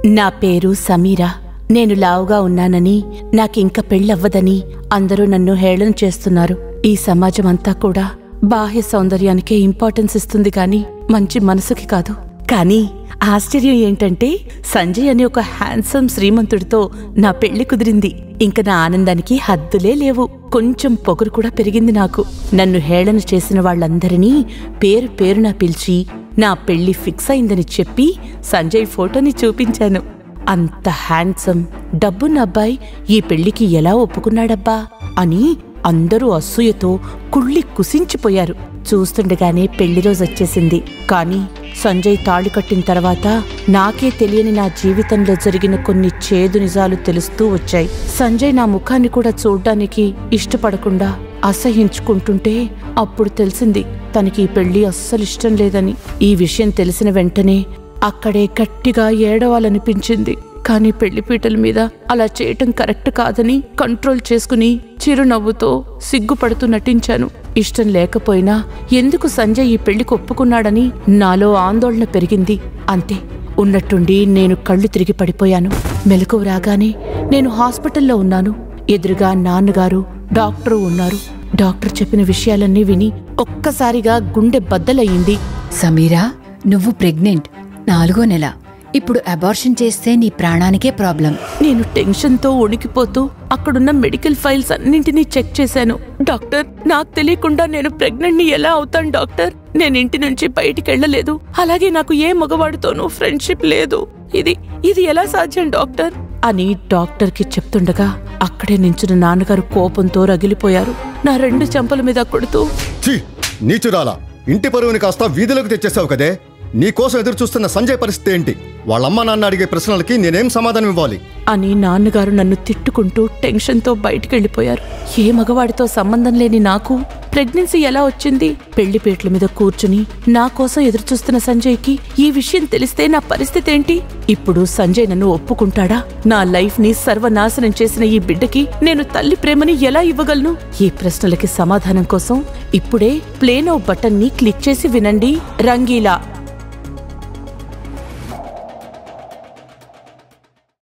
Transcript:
నా పేరు సమీరా నేను లావుగా ఉన్నానని నాకింక పెళ్ళవ్వదని అందరూ నన్ను హేళన చేస్తున్నారు ఈ సమాజం అంతా కూడా బాహ్య సౌందర్యానికే ఇంపార్టెన్స్ ఇస్తుంది గాని మంచి మనసుకి కాదు కానీ ఆశ్చర్యం ఏంటంటే సంజయ్ అనే ఒక హ్యాండ్సమ్ శ్రీమంతుడితో నా పెళ్లి కుదిరింది ఇంక నా ఆనందానికి హద్దులే లేవు కొంచెం పొగరు కూడా పెరిగింది నాకు నన్ను హేళన చేసిన వాళ్ళందరినీ పేరు పేరున పిలిచి నా పెళ్లి ఫిక్స్ అయిందని చెప్పి సంజయ్ ఫోటోని చూపించాను అంత హ్యాండ్సమ్ డబ్బున్న అబ్బాయి ఈ పెళ్లికి ఎలా ఒప్పుకున్నాడబ్బా అని అందరూ అసూయతో కుళ్ళి కుసించిపోయారు చూస్తుండగానే పెళ్లి రోజు వచ్చేసింది కానీ సంజయ్ తాళి కట్టిన తర్వాత నాకే తెలియని నా జీవితంలో జరిగిన కొన్ని చేదు నిజాలు తెలుస్తూ వచ్చాయి సంజయ్ నా ముఖాన్ని కూడా చూడ్డానికి ఇష్టపడకుండా అసహించుకుంటుంటే అప్పుడు తెలిసింది తనకి ఈ పెళ్లి అస్సలు ఇష్టం లేదని ఈ విషయం తెలిసిన వెంటనే అక్కడే గట్టిగా ఏడవాలనిపించింది కానీ పెళ్లిపీటల మీద అలా చేయటం కరెక్ట్ కాదని కంట్రోల్ చేసుకుని చిరునవ్వుతో సిగ్గుపడుతూ నటించాను ఇష్టం లేకపోయినా ఎందుకు సంజయ్ ఈ పెళ్లికి ఒప్పుకున్నాడని నాలో ఆందోళన పెరిగింది అంతే ఉన్నట్టుండి నేను కళ్ళు తిరిగి పడిపోయాను మెలకువ రాగానే నేను హాస్పిటల్లో ఉన్నాను ఎదురుగా నాన్నగారు డాక్టరు ఉన్నారు డాక్టర్ చెప్పిన విషయాలన్నీ విని ఒక్కసారిగా గుండె బద్దలయ్యింది సమీరా నువ్వు ప్రెగ్నెంట్ నాలుగో నెల ఇప్పుడు అబార్షన్ చేస్తే నీ ప్రాణానికే ప్రాబ్లం నేను టెన్షన్తో వణికిపోతూ అక్కడున్న మెడికల్ ఫైల్స్ అన్నింటినీ చెక్ చేశాను డాక్టర్ నాకు తెలియకుండా నేను ప్రెగ్నెంట్ ని ఎలా అవుతాను డాక్టర్ నేను ఇంటి నుంచి బయటికి వెళ్ళలేదు అలాగే నాకు ఏ మగవాడితోనూ ఫ్రెండ్షిప్ లేదు ఇది ఇది ఎలా సాధ్యం డాక్టర్ అని డాక్టర్కి చెప్తుండగా అక్కడే నించున్న నాన్నగారు కోపంతో రగిలిపోయారు నా రెండు చెంపల మీద కొడుతూ ఛీ నీచురాల ఇంటి పరువుని కాస్త వీధిలోకి తెచ్చేసావు కదే నీ కోసం ఎదురు చూస్తున్న సంజయ్ పరిస్థితి ఏంటి వాళ్ళమ్మ నాన్న అడిగే ప్రశ్నలకి నేనేం సమాధానం ఇవ్వాలి అని నాన్నగారు నన్ను తిట్టుకుంటూ టెన్షన్తో బయటికెళ్ళిపోయారు ఏ మగవాడితో సంబంధం లేని నాకు ప్రెగ్నెన్సీ ఎలా వచ్చింది పెళ్లిపేట్ల మీద కూర్చుని నా కోసం ఎదురుచూస్తున్న సంజయ్కి ఈ విషయం తెలిస్తే నా పరిస్థితి ఏంటి ఇప్పుడు సంజయ్ నన్ను ఒప్పుకుంటాడా నా లైఫ్ ని సర్వనాశనం చేసిన ఈ బిడ్డకి నేను తల్లి ప్రేమని ఎలా ఇవ్వగలను ఈ ప్రశ్నలకి సమాధానం కోసం ఇప్పుడే ప్లేనో బటన్ ని క్లిక్ చేసి వినండి రంగీలా